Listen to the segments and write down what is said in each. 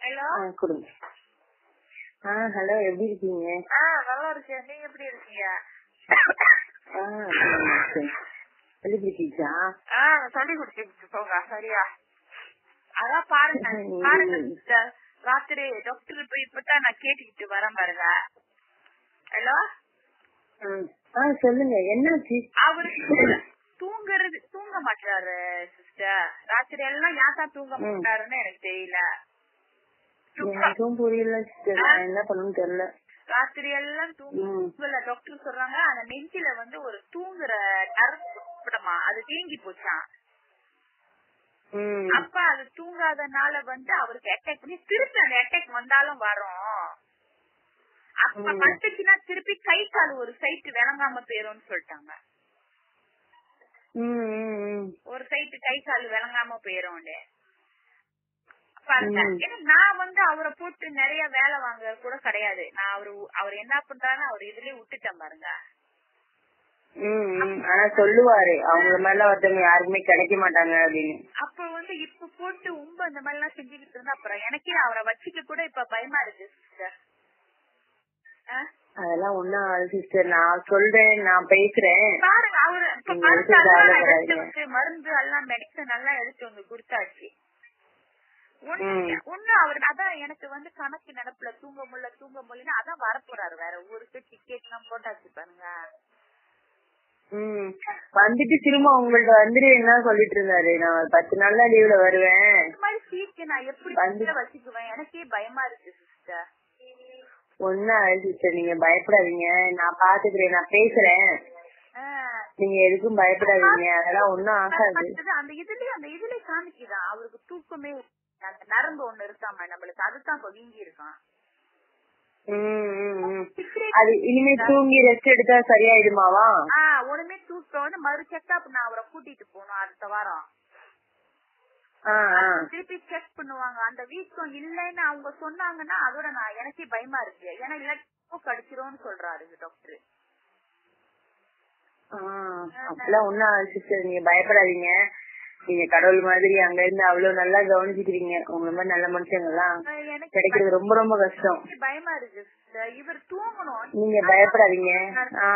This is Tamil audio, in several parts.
ஹலோ ஆ கொடுங்க ஆ ஹலோ எப்படி இருக்கீங்க ஆ நல்லா இருக்கேன் நீங்க எப்படி இருக்கீங்க ஆ எழுதிருக்கீங்களா ஆ சொல்லி கொடுத்துட்டு போங்க சரியா அதான் பாருங்க ம். பாருங்க sister. ராத்திரி டாக்டர் போய் இப்பதான் நான் கேட்டுக்கிட்டு வரேன் பாருங்க ஹலோ ம். ஆ சொல்லுங்க என்னாச்சு அவரு தூங்குறது தூங்க மாட்டாரு சிஸ்டர் ராத்திரி எல்லாம் யாத்தா தூங்க ம். மாட்டாருன்னு எனக்கு தெரியல எனக்கும் புரியல சிஸ்டர் நான் என்ன பண்ணணும்னு தெரியல ராத்திரி எல்லாம் தூங்க ம். தூங்கல டாக்டர் சொல்றாங்க அந்த நெஞ்சில வந்து ஒரு தூங்குற நரம்புடமா அது தேங்கி போச்சான் ம் அப்ப அது தூங்காதனால வந்து அவருக்கு அட்டாக் பண்ணி திருப்பி அந்த அட்டாக் வந்தாலும் வரும் அப்ப ம். வந்துச்சுன்னா திருப்பி கை கால் ஒரு சைட்டு விளங்காம போயிரும்னு சொல்லிட்டாங்க ம், ம், ம். ஒரு சைட்டு கை கால் விளங்காம போயிரும் பாருங்க ம். ஏன்னா நான் வந்து அவரை போட்டு நிறைய வேலை வாங்க கூட கிடையாது நான் அவரு அவர் என்ன பண்றாரு அவர் இதுலயே விட்டுட்டேன் பாருங்க ம், ம். ஆனா சொல்லுவாரு அவங்க மேல ஒருத்தவங்க யாருக்குமே கிடைக்க மாட்டாங்க அப்படின்னு அப்ப வந்து இப்ப போட்டு உம்ப இந்த மாதிரி எல்லாம் செஞ்சுக்கிட்டு இருந்தா அப்புறம் எனக்கே அவரை வச்சுக்க கூட இப்ப பயமா இருக்கு சிஸ்டர் அதெல்லாம் ஒண்ணும் சிஸ்டர் நான் சொல்றேன் நான் பேசுறேன் பாருங்க அவரு இப்ப நீங்க மருந்து எதுக்கு எல்லாம் கவலைப்படாதீங்க. எடுத்து வந்து மருந்து எல்லாம் மெடிசன் எல்லாம் எடுத்து வந்து கொடுத்தாச்சு ஒண்ணு ம். ஒண்ணு அவர் அதான் எனக்கு வந்து கணக்கு நடப்புல தூங்க முடியல தூங்க முடியல அதான் வரப்போறாரு வேற ஊருக்கு டிக்கெட் எல்லாம் போட்டாச்சு பாருங்க ம் வந்துட்டு திரும்ப உங்கள்ட்ட வந்துருவேன்னு தான் சொல்லிட்டு இருந்தாரு நான் ஒரு பத்து நாள்ல லீவ்ல வருவேன் இந்த மாதிரி சீட்டு நான் எப்படி வந்து- உள்ள வச்சுக்குவேன் எனக்கே பயமா இருக்கு சிஸ்டர் ஒன்னும் சிஸ்டர் நீங்க பயப்படாதீங்க நான் பாத்துக்கிறேன் நான் பேசுறேன் நீங்க எதுக்கும் பயப்படாதீங்க அதெல்லாம் ஒண்ணும் ஆகாது அந்த இதுலயே அந்த இதுலயே காமிக்குதான் அவருக்கு தூக்கமே அந்த நரம்பு ஒண்ணு இருக்காம நம்மளுக்கு அதுதான் இப்ப வீங்கி இருக்கான் ம், ம், ம். அது இனிமே தூங்கி ரெஸ்ட் எடுத்தா சரியாயிடுமாவா ஆஹ் உடனே தூக்கம் வந்து மறு செக்அப் நான் அவரை கூட்டிட்டு போகணும் அடுத்த வாரம் ஆ, ஆ. திருப்பி செக் பண்ணுவாங்க அந்த வீக்கம் இல்லைன்னு அவங்க சொன்னாங்கன்னா அதோட நான் எனக்கே பயமா இருக்கு ஏன்னா இல்லாட்டி கடிச்சிரும்னு சொல்றாரு டாக்டர் ஆ, அப்படிலாம் ஒண்ணும் சிஸ்டர் நீங்க பயப்படாதீங்க நீங்க கடவுள் மாதிரி அங்க இருந்து அவ்வளவு நல்லா கவனிச்சுக்கிறீங்க உங்களை மாதிரி நல்ல மனுஷங்க எல்லாம் எனக்கு கிடைக்கிறது ரொம்ப ரொம்ப கஷ்டம் பயமா இருக்கு sister. இவர் தூங்கணும் நீங்க பயப்படாதீங்க ஆ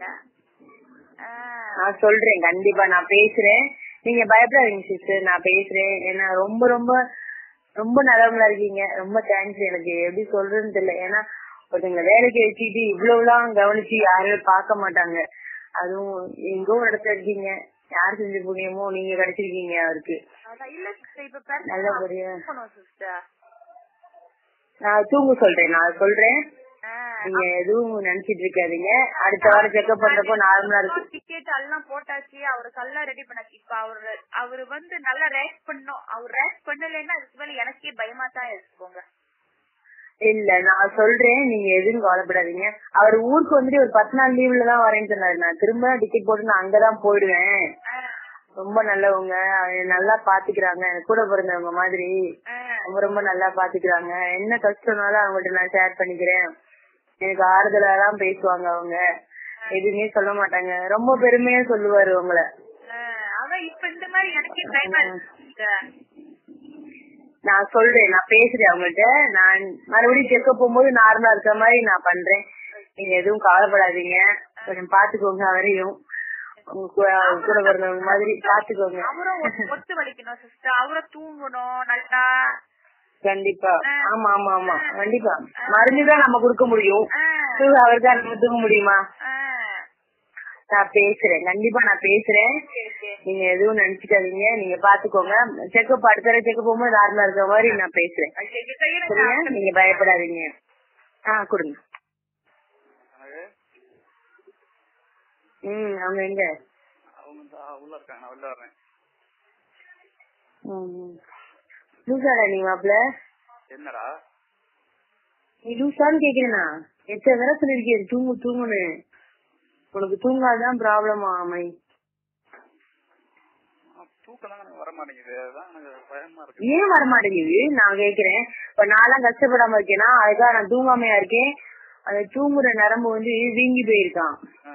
ஆஹ் நான் சொல்றேன் கண்டிப்பா நான் பேசுறேன் நீங்க பயப்படாதீங்க சிஸ்டர் நான் பேசுறேன் ஏன்னா ரொம்ப ரொம்ப ரொம்ப நல்லவங்களா இருக்கீங்க ரொம்ப தேங்க்ஸ் எனக்கு எப்படி சொல்றதுன்னு தெரியல ஏன்னா ஒருத்தங்க வேலைக்கு வச்சுக்கிட்டு இவ்வளவுலாம் கவனிச்சு யாரும் பார்க்க மாட்டாங்க அதுவும் எங்கோ ஒரு இடத்துல இருக்கீங்க யார் செஞ்ச புண்ணியமோ நீங்க கிடைச்சிருக்கீங்க அவருக்கு அதான் இல்ல sister இப்ப பேச நல்லபடியா தூங்கணும் சிஸ்டர் நான் தூங்க சொல்றேன் நான் சொல்றேன் நீங்க எதுவும் நினைச்சிட்டு இருக்காதீங்க அடுத்த வாரம் செக்அப் பண்றப்போ நார்மலா இருக்கு டிக்கெட் எல்லாம் போட்டாச்சு அவருக்கு எல்லாம் ரெடி பண்ணாச்சு இப்ப அவரு அவரு வந்து நல்லா ரேக் பண்ணும் அவர் ரேக் பண்ணலைன்னா அதுக்கு மேல எனக்கே பயமா தான் இருக்குங்க இல்ல நான் சொல்றேன் நீங்க எதுவும் கவலைப்படாதீங்க அவர் ஊருக்கு வந்துட்டு ஒரு பத்து நாள் லீவ்ல தான் வரேன்னு சொன்னாரு நான் திரும்ப டிக்கெட் போட்டு நான் அங்கதான் போயிடுவேன் ரொம்ப நல்லவங்க அவங்க நல்லா பாத்துக்கிறாங்க எனக்கு கூட பிறந்தவங்க மாதிரி ரொம்ப ரொம்ப நல்லா பாத்துக்கிறாங்க என்ன கஷ்டம்னாலும் அவங்கள்ட்ட நான் ஷேர் பண்ணிக்கிறேன் எனக்கு ஆறுதலா தான் பேசுவாங்க அவங்க எதுவுமே சொல்ல மாட்டாங்க ரொம்ப பெருமையா சொல்லுவாரு உங்களை அதான் இப்ப இந்த மாதிரி எனக்கே பயமா இருக்கு sister. நான் சொல்றேன் நான் பேசுறேன் அவங்கள்ட்ட நான் மறுபடியும் செக்க போகும்போது நார்மலா இருக்க மாதிரி நான் பண்றேன் நீங்க எதுவும் கவலைப்படாதீங்க கொஞ்சம் பாத்துக்கோங்க அவரையும் உங்க கூட அவங்க கூட பிறந்தவங்க மாதிரி பாத்துக்கோங்க அவரும் ஒத்து- ஒத்து வலிக்கணும் சிஸ்டர் அவரும் தூங்கணும் நல்லா கண்டிப்பா ஆமா ஆமா ஆமா கண்டிப்பா மருந்துதான் நம்ம கொடுக்க முடியும் ஆஹ் தூங்க அவருக்கா நம்ம தூங்க முடியுமா ஆஹ் நான் பேசுறேன் கண்டிப்பா நான் பேசுறேன் சரி சரி நீங்க எதுவும் நினைச்சுக்காதீங்க நீங்க பாத்துக்கோங்க செக்கப் அடுத்த செக்கப் போகும்போது நார்மலா இருக்க மாதிரி நான் பேசுறேன் சரி, சரி, சரியா இருங்க. நீங்க பயப்படாதீங்க ஆ கொடுங்க ம் அவங்க எங்க அவங்க தான் உள்ள இருக்காங்க நான் வெளில வரேன் ம். லூசாடா நீ மாப்பிள என்னடா நீ லூசான்னு கேக்குறேனா எத்தனை தடவை சொல்லிருக்கேன் தூங்கு தூங்குன்னு உனக்கு தூங்காதான் ப்ராப்ளம் ஆமை தூக்கம் தான் எனக்கு வர மாட்டேங்குது அதான் எனக்கு பயமா இருக்கு ஏன் வர மாட்டேங்குது நான் கேக்குறேன் இப்ப நான்லாம் கஷ்டப்படாம இருக்கேனா அதுக்காக நான் தூங்காமையா இருக்கேன் அந்த தூங்குற நரம்பு வந்து வீங்கி போயிருக்கான் ஆ.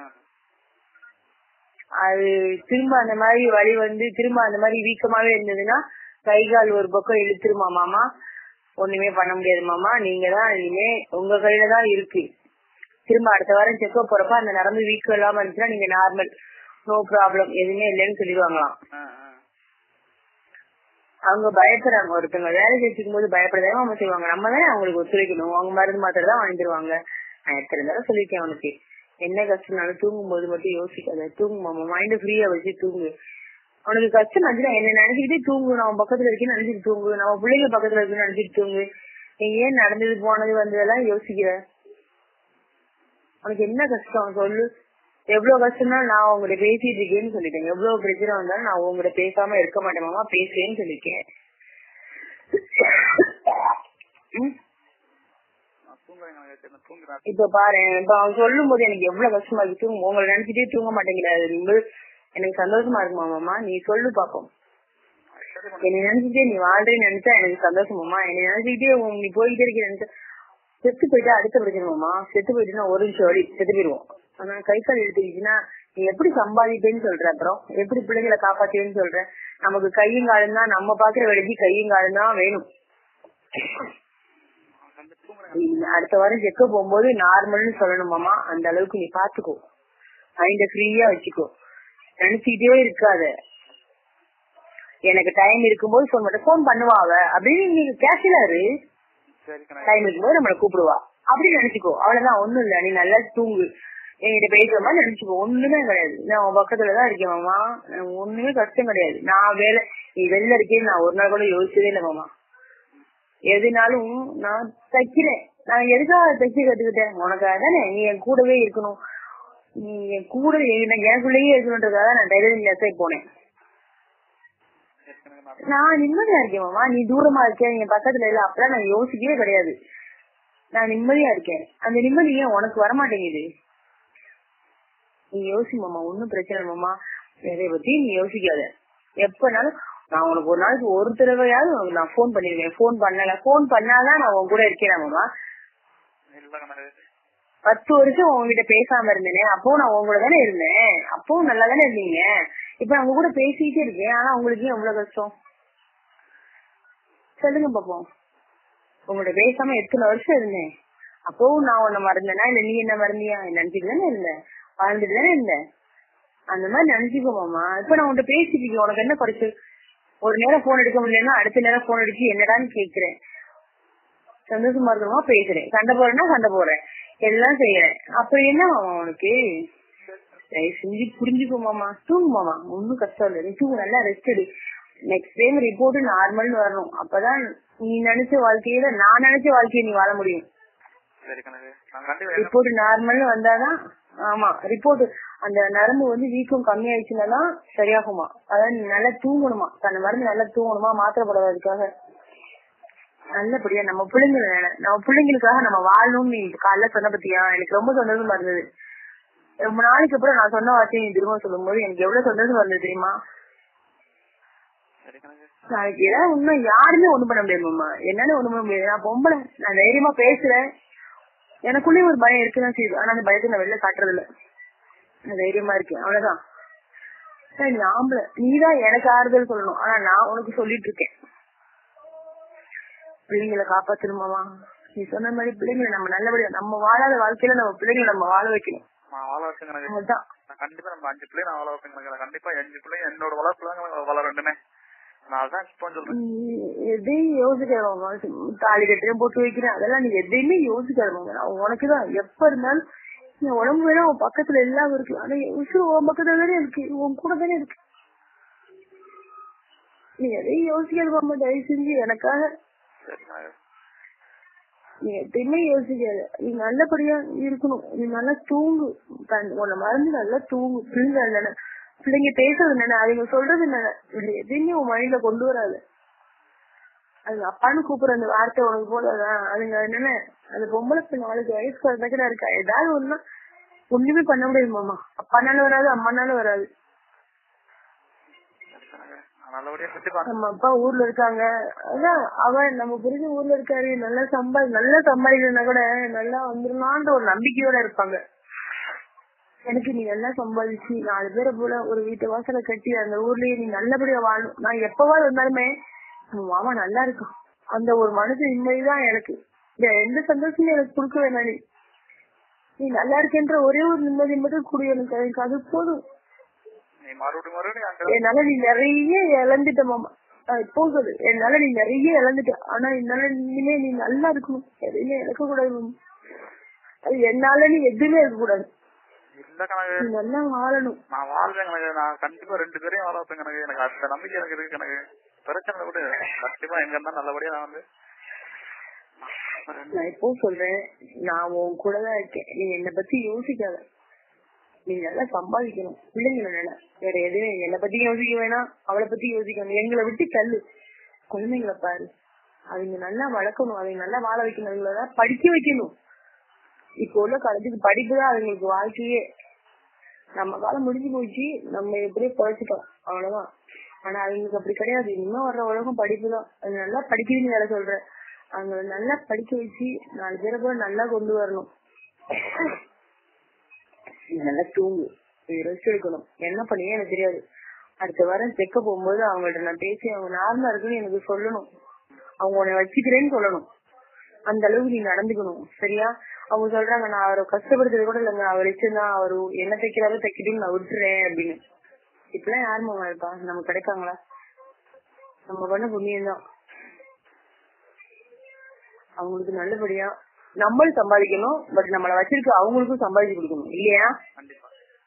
அது திரும்ப அந்த மாதிரி வலி வந்து திரும்ப அந்த மாதிரி வீக்கமாவே இருந்ததுன்னா கை கால் ஒரு பக்கம் இழுத்துருமா மாமா ஒண்ணுமே பண்ண முடியாது மாமா நீங்க தான் இனிமே உங்க கையில தான் இருக்கு திரும்ப அடுத்த வாரம் செக்அப் போறப்ப அந்த நரம்பு வீக்கம் இல்லாம இருந்துச்சுன்னா நீங்க நார்மல் நோ ப்ராப்ளம் எதுவுமே இல்லைன்னு சொல்லிடுவாங்களாம் ஆ, ஆ. அவங்க பயப்படுறாங்க ஒருத்தவங்க வேலை செஞ்சுக்கும் போது பயப்படதான் அவங்க செய்வாங்க நம்ம தானே அவங்களுக்கு ஒத்துழைக்கணும் அவங்க மருந்து மாத்திரை தான் வாங்கிடுவாங்க நான் எத்தனை தடவை சொல்லிருக்கேன் அவனுக்கு என்ன கஷ்டம்னாலும் தூங்கும் போது மட்டும் யோசிக்காத தூங்கு மாமா மைண்ட் ஃப்ரீயா வச்சு தூங்கு அவனுக்கு கஷ்டம் வந்துச்சுன்னா என்ன நினைச்சுக்கிட்டே தூங்கு நம்ம பக்கத்துல இருக்கேன்னு நினைச்சிட்டு தூங்கு நம்ம பிள்ளைங்க பக்கத்துல இருக்குன்னு நினைச்சிட்டு தூங்கு நீ ஏன் நடந்தது போனது வந்ததெல்லாம் யோசிக்கிற உனக்கு என்ன கஷ்டம் சொல்லு எவ்வளவு கஷ்டம்னா நான் உங்ககிட்ட பேசிட்டு இருக்கேன்னு சொல்லிட்டேன் எவ்வளவு பிரச்சனை வந்தாலும் நான் உங்ககிட்ட பேசாம இருக்க மாட்டேன் மாமா பேசுறேன்னு சொல்லிருக்கேன் ம்? நான் தூங்குறேன் கனகா சரி நான் தூங்குறேன் இப்ப பாரு இப்ப அவன் சொல்லும் போது எனக்கு எவ்வளவு கஷ்டமா இருக்கு தூங்க உங்களை நினைச்சிட்டே தூங்க மாட்டேங்கிறாரு அது ரொம்ப எனக்கு சந்தோஷமா இருக்குமா மாமா நீ சொல்லு பாப்போம் சரி என்னை நினைச்சிட்டே நீ வாழ்றேன்னு நினைச்சா எனக்கு சந்தோஷமாமா என்னை நினைச்சுக்கிட்டே உன் நீ போய்கிட்டே இருக்க நினைச்சா செத்து போயிட்டா அடுத்த பிரச்சனை மாமா செத்து போயிட்டுனா ஒரு நிமிஷம் வழி செத்து போயிருவோம் ஆனா கை கால் எடுத்துக்கிச்சுன்னா நீ எப்படி சம்பாதிப்பேன்னு சொல்ற அப்புறம் எப்படி பிள்ளைங்களை காப்பாத்துவேன்னு சொல்ற நமக்கு கையும் காலும் தான் நம்ம பாக்குற வேலைக்கு கையும் காலும் தான் வேணும் வந்து தூங்குறேன் நீ அடுத்த வாரம் செக்கப் போகும்போது நார்மல்னு சொல்லணுமாமா அந்த அளவுக்கு நீ பாத்துக்கோ மைண்ட ஃப்ரீயா வச்சுக்கோ நினைச்சுக்கிட்டே இருக்காத எனக்கு டைம் இருக்கும்போது போன் பண்ண போன் பண்ணுவா அவ அப்படின்னு நீங்க கேஷியலாரு சரி கனகா டைம் இருக்கும்போது நம்மள கூப்பிடுவா அப்படி நினைச்சுக்கோ அவ்வளவுதான் ஒண்ணும் இல்ல நீ நல்லா தூங்கு என்கிட்ட பேசுற மாதிரி நினைச்சுக்கோ ஒண்ணுமே கிடையாது நான் உன் பக்கத்துலதான் இருக்கேன் மாமா எனக்கு ஒண்ணுமே கஷ்டம் கிடையாது நான் வேலை நீ வெளில இருக்கேன்னு நான் ஒரு நாள் கூட யோசிச்சதே இல்லை மாமா எதுனாலும் நான் தைக்கிறேன் நான் எதுக்காக தைக்க கத்துக்கிட்டேன் உனக்காக தானே நீ என் கூடவே இருக்கணும் நீ என் கூட என் எனக்குள்ளேயே இருக்கணுன்றதுக்காக தான் நான் டைலரிங் கிளாஸே போனேன் சரி கனகா நான் நான் நிம்மதியா இருக்கேன் மாமா நீ தூரமா இருக்க என் பக்கத்துல இல்ல அப்பெல்லாம் நான் யோசிக்கவே கிடையாது நான் நிம்மதியா இருக்கேன் அந்த நிம்மதி ஏன் உனக்கு வர மாட்டேங்குது நீ யோசி மாமா ஒன்னும் பிரச்சனை இல்ல மாமா எதை பத்தி நீ யோசிக்காத எப்பனாலும் நான் உனக்கு ஒரு நாளைக்கு ஒரு தடவையாவது உனக்கு நான் ஃபோன் பண்ணிருக்கேன் ஃபோன் பண்ணல ஃபோன் பண்ணாதான் நான் உன் கூட இருக்கேன் மாமா இல்ல கனகா பத்து வருஷம் உங்ககிட்ட பேசாம இருந்தேனே அப்பவும் நான் உங்க கூட தானே இருந்தேன் அப்பவும் நல்லா தானே இருந்தீங்க இப்ப நான் உங்க கூட பேசிக்கிட்டே இருக்கேன் ஆனா உங்களுக்கு ஏன் எவ்வளவு கஷ்டம் சொல்லுங்க பாப்போம் உங்கள்ட்ட பேசாம எத்தனை வருஷம் இருந்தேன் அப்பவும் நான் உன்னை மறந்தேனா இல்ல நீ என்ன மறந்தியா நினைச்சிட்டு தானே இருந்தேன் வாழ்ந்துட்டு தானே இருந்தேன் அந்த மாதிரி நினைச்சுக்கோ மாமா இப்ப நான் உன்கிட்ட பேசிட்டு இருக்கேன் உனக்கு என்ன குறைச்சு ஒரு நேரம் போன் எடுக்க முடியலன்னா அடுத்த நேரம் போன் அடிச்சு என்னடான்னு கேக்குறேன் சந்தோஷமா இருக்கணுமா பேசுறேன் சண்டை போறேன்னா சண்டை போறேன் எல்லாம் செய்யறேன் அப்ப என்ன மாமா உனக்கு தயவு செஞ்சு புரிஞ்சுக்கோ மாமா தூங்கு மாமா ஒன்னும் கஷ்டம் இல்ல நீ தூங்கு நல்லா ரெஸ்ட் எடு நெக்ஸ்ட் டைம் ரிப்போர்ட் நார்மல்னு வரணும் அப்பதான் நீ நினைச்ச வாழ்க்கையில நான் நினைச்ச வாழ்க்கையை நீ வாழ முடியும் சரி கனகா நான் கண்டிப்பா என்ன ரிப்போர்ட் நார்மல்னு வந்தாதான் ஆமா ரிப்போர்ட் அந்த நரம்பு வந்து வீக்கம் கம்மி ஆயிடுச்சுன்னா தான் சரியாகுமா அதாவது நீ நல்லா தூங்கணுமா தன்னை மருந்து நல்லா தூங்கணுமா மாத்திரை போடுறதுக்காக நல்லபடியா நம்ம பிள்ளைங்க நம்ம பிள்ளைங்களுக்காக நம்ம வாழணும்னு நீ காலைல சொன்ன பத்தியா எனக்கு ரொம்ப சந்தோஷமா இருந்தது ரொம்ப நாளைக்கு அப்புறம் நான் சொன்ன வார்த்தையை நீ திரும்ப சொல்லும்போது எனக்கு எவ்வளவு சந்தோஷமா இருந்தது தெரியுமா சரி கனகா நாளைக்கு ஏதாவது ஒண்ணும் யாருமே ஒண்ணும் பண்ண முடியாதுமா என்னால ஒண்ணும் பண்ண முடியாது நான் பொம்பளை நான் தைரியமா பேசுறேன் எனக்குள்ளேயும் ஒரு பயம் இருக்குதான் செய்யுது ஆனா அந்த பயத்தை நான் வெளில காட்டுறது இல்ல நான் தைரியமா இருக்கேன் அவ்வளவுதான் சரி, நீ ஆம்பளை நீதான் எனக்கு ஆறுதல் சொல்லணும் ஆனா நான் உனக்கு சொல்லிட்டு இருக்கேன் பிள்ளைங்களை காப்பாத்தணுமாமா நீ சொன்ன மாதிரி பிள்ளைங்களை நம்ம நல்லபடியா நம்ம வாழாத வாழ்க்கையில நம்ம பிள்ளைங்களை நம்ம வாழ வைக்கணும் நான் வாழ வச்சேன் கனகா அதுதான் நான் கண்டிப்பா நம்ம அஞ்சு பிள்ளை நான் வாழ வைப்பேன் கனகா கண்டிப்பா அஞ்சு பிள்ளை என்னோட வளர்ப்புல தான் வளர வேண்டுமே நான் அதான் இப்போ சொல்றேன் நீ எதையும் யோசிக்காதவங்க தாலி கட்டுறேன் போட்டு வைக்கிறேன் அதெல்லாம் நீ எதையுமே யோசிக்காதவங்க நான் உனக்குதான் எப்ப இருந்தாலும் நீ உடம்பு வேணா உன் பக்கத்துல எல்லாம் இருக்கு ஆனா என் உசுறு உன் பக்கத்துல தானே இருக்கு உன் கூட தானே இருக்கு நீ எதையும் யோசிக்காத தயவு செஞ்சு எனக்காக சரி கனகா நீ எதையுமே யோசிக்காத நீ நல்லபடியா இருக்கணும் நீ நல்லா தூங்கு தன்- உன்னை மறந்து நல்லா தூங்கு பிள்ளைங்க என்னென்ன பிள்ளைங்க பேசுறது என்னென்ன அதுங்க சொல்றது என்னென்ன இது எதையுமே உன் மைண்ட்ல கொண்டு வராது அது அப்பான்னு கூப்பிடுற அந்த வார்த்தை உனக்கு போதாதான் அதுங்க என்னென்ன அது பொம்பளை பிள்ளை நாளைக்கு வயசுக்கு வரதக்கடா இருக்கா ஏதாவது ஒண்ணு ஒண்ணுமே பண்ண முடியாது மாமா அப்பானால வராது அம்மானால வராது சரி கனகா நான் நல்லபடியா செஞ்சுப்பாங்க நம்ம அப்பா ஊர்ல இருக்காங்க அதான் அவன் நம்ம புரிஞ்ச ஊர்ல இருக்காரு நல்லா சம்பாதி நல்லா சம்பாதிக்கணும்னா கூட நல்லா வந்துருமான்ற ஒரு நம்பிக்கையோட இருப்பாங்க எனக்கு நீ நல்லா சம்பாதிச்சு நாலு பேரை போல ஒரு வீட்டு வாசல கட்டி அந்த ஊர்லயே நீ நல்லபடியா வாழணும் நான் எப்பவாவது வந்தாலுமே நம்ம மாமா நல்லா இருக்கான் அந்த ஒரு மனசு நிம்மதிதான் எனக்கு இந்த எந்த சந்தோஷமும் எனக்கு கொடுக்க வேணாம் நீ நீ நல்லா இருக்கேன்ற ஒரே ஒரு நிம்மதி மட்டும் கொடு எனக்கு எனக்கு அது போதும் நீ மறுபடியும் மறுபடியும் அங்க என்னால நீ நிறைய இழந்துட்ட மாமா நான் இப்போ சொல்லு என்னால நீ நிறைய இழந்துட்ட ஆனா என்னால இனிமே நீ நல்லா இருக்கணும் எதையுமே இழக்க கூடாது மாமா. அது என்னால நீ எதுவுமே இருக்க கூடாது இல்ல கணக்கு நீ நல்லா வாழணும் நான் வாழ்வேன் கணக்கு நான் கண்டிப்பா ரெண்டு பேரையும் வாழ வைப்பேன் கணக்கு எனக்கு அந்த நம்பிக்கை எனக்கு இருக்கு கணக்கு பிரச்சனை கூட கண்டிப்பா எங்க இருந்தா நல்லபடியா நான் வந்து நான் இப்போ சொல்றேன் நான் உன் கூட தான் இருக்கேன் நீ என்னை பத்தி யோசிக்காத நீ நல்லா சம்பாதிக்கணும் பிள்ளைங்கள நினை வேற எதுவுமே என்னை பத்தி யோசிக்க வேணாம் அவளை பத்தி யோசிக்கணும் எங்களை விட்டு தள்ளு குழந்தைங்களை பாரு அவங்க நல்லா வளர்க்கணும் அவங்க நல்லா வாழ வைக்கணும் அவங்கள படிக்க வைக்கணும் இப்போ உள்ள காலத்துக்கு படிப்பு தான் அவங்களுக்கு வாழ்க்கையே நம்ம காலம் முடிஞ்சு போச்சு நம்ம எப்படியே பொழைச்சிட்டோம் அவ்வளவுதான் ஆனா அவங்களுக்கு அப்படி கிடையாது இன்னும் வர்ற உலகம் படிப்பு தான் அது நல்லா படிக்குதுன்னு வேற சொல்றேன் அவங்க நல்லா படிக்க வச்சு நாலு பேரை கூட நல்லா கொண்டு வரணும் நீ நல்லா தூங்கு ரெஸ்ட் எடுக்கணும் என்ன பண்ணியே எனக்கு தெரியாது அடுத்த வாரம் செக்க போகும்போது அவங்கள்ட்ட நான் பேசி அவங்க நார்மலா இருக்குன்னு எனக்கு சொல்லணும் அவங்க உன்னை வச்சுக்கிறேன்னு சொல்லணும் அந்த அளவுக்கு நீ நடந்துக்கணும் சரியா அவங்க சொல்றாங்க நான் அவரை கஷ்டப்படுத்துறது கூட இல்லைங்க அவர் வச்சிருந்தான் அவரு என்ன தைக்கிறாரோ தைக்கட்டும் நான் விட்டுறேன் அப்படின்னு இப்பெல்லாம் யார் மாமா இருப்பா நமக்கு கிடைக்காங்களா நம்ம பண்ண புண்ணியம் தான் அவங்களுக்கு நல்லபடியா நம்மளும் சம்பாதிக்கணும் பட் நம்மள வச்சிருக்க அவங்களுக்கும் சம்பாதிச்சு கொடுக்கணும் இல்லையா கண்டிப்பா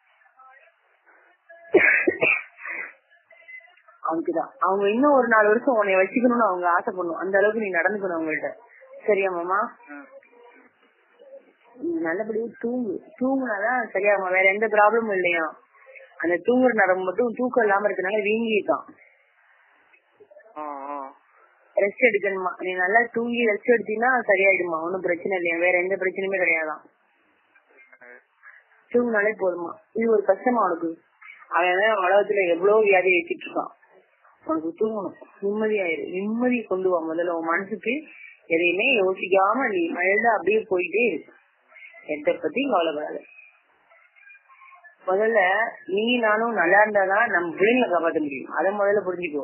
அவங்களுக்குதான் அவங்க இன்னும் ஒரு நாலு வருஷம் உன்னை வச்சுக்கணும்னு அவங்க ஆசைப்படணும் அந்த அளவுக்கு நீ நடந்துக்கணும் அவங்கள்ட்ட சரியா மாமா ம். நீ நல்லபடியா தூங்கு தூங்குனாதான் சரியாமா வேற எந்த ப்ராப்ளமும் இல்லையா அந்த தூங்குற நேரம் மட்டும் தூக்கம் இல்லாம இருக்கனால வீங்கிட்டான் ஆ, ஆ. ரெஸ்ட் எடுக்கணுமா நீ நல்லா தூங்கி ரெஸ்ட் எடுத்தீங்கன்னா சரியாயிடுமா ஒன்னும் பிரச்சனை இல்லையா வேற எந்த பிரச்சனையுமே கிடையாதான் தூங்கினாலே போதுமா இது ஒரு கஷ்டமா உனக்கு அவன் உலகத்துல எவ்வளவு வியாதி வச்சிட்டு இருக்கான் உனக்கு தூங்கணும் நிம்மதியாயிரு நிம்மதி கொண்டு வா முதல்ல உன் மனசுக்கு எதையுமே யோசிக்காம நீ மழையில அப்படியே போயிட்டே இரு எதை பத்தியும் கவலைப்படாத முதல்ல நீ நானும் நல்லா இருந்தாதான் நம்ம பிள்ளைங்களை காப்பாத்த முடியும் அதை முதல்ல புரிஞ்சுக்கோ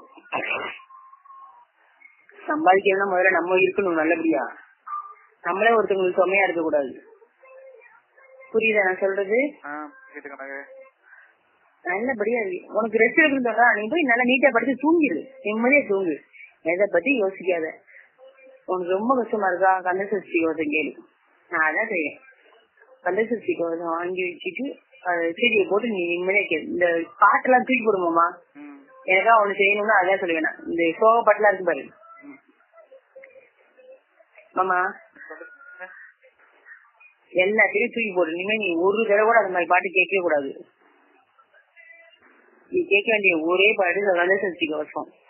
சம்பாதிக்கணும்னா முதல்ல நம்ம இருக்கணும் நல்லபடியா நம்மளே ஒருத்தவங்களுக்கு சுமையா இருக்க கூடாது புரியுதா நான் சொல்றது ஆ, இது கணக்கு நல்லபடியா இரு. உனக்கு ரெஸ்ட் எடுக்கணும் சொல்றா நீ போய் நல்லா நீட்டா படுத்து தூங்கிடு நிம்மதியா தூங்கு எதை பத்தி யோசிக்காத உனக்கு ரொம்ப கஷ்டமா இருக்கா கந்த சஷ்டி கவசம் கேளு நான் அதான் செய்யேன் கந்த சஷ்டி கவசம் வாங்கி வச்சுட்டு சீடியை போட்டு நீ நிம்மதியா கேளு இந்த பாட்டெல்லாம் தூக்கி போடுமாமா ம். எனக்கா ஒண்ணு செய்யணும்னா அதான் சொல்லுவேன் நான். இந்த சோக பாட்டுலாம் இருக்கு பாரு மாமா எல்லாத்தையும் தூக்கி போடு இனிமே நீ ஒரு தடவை கூட அந்த மாதிரி பாட்டு கேட்கவே கூடாது நீ கேட்க வேண்டிய ஒரே பாட்டு கந்த சஷ்டி கவசம்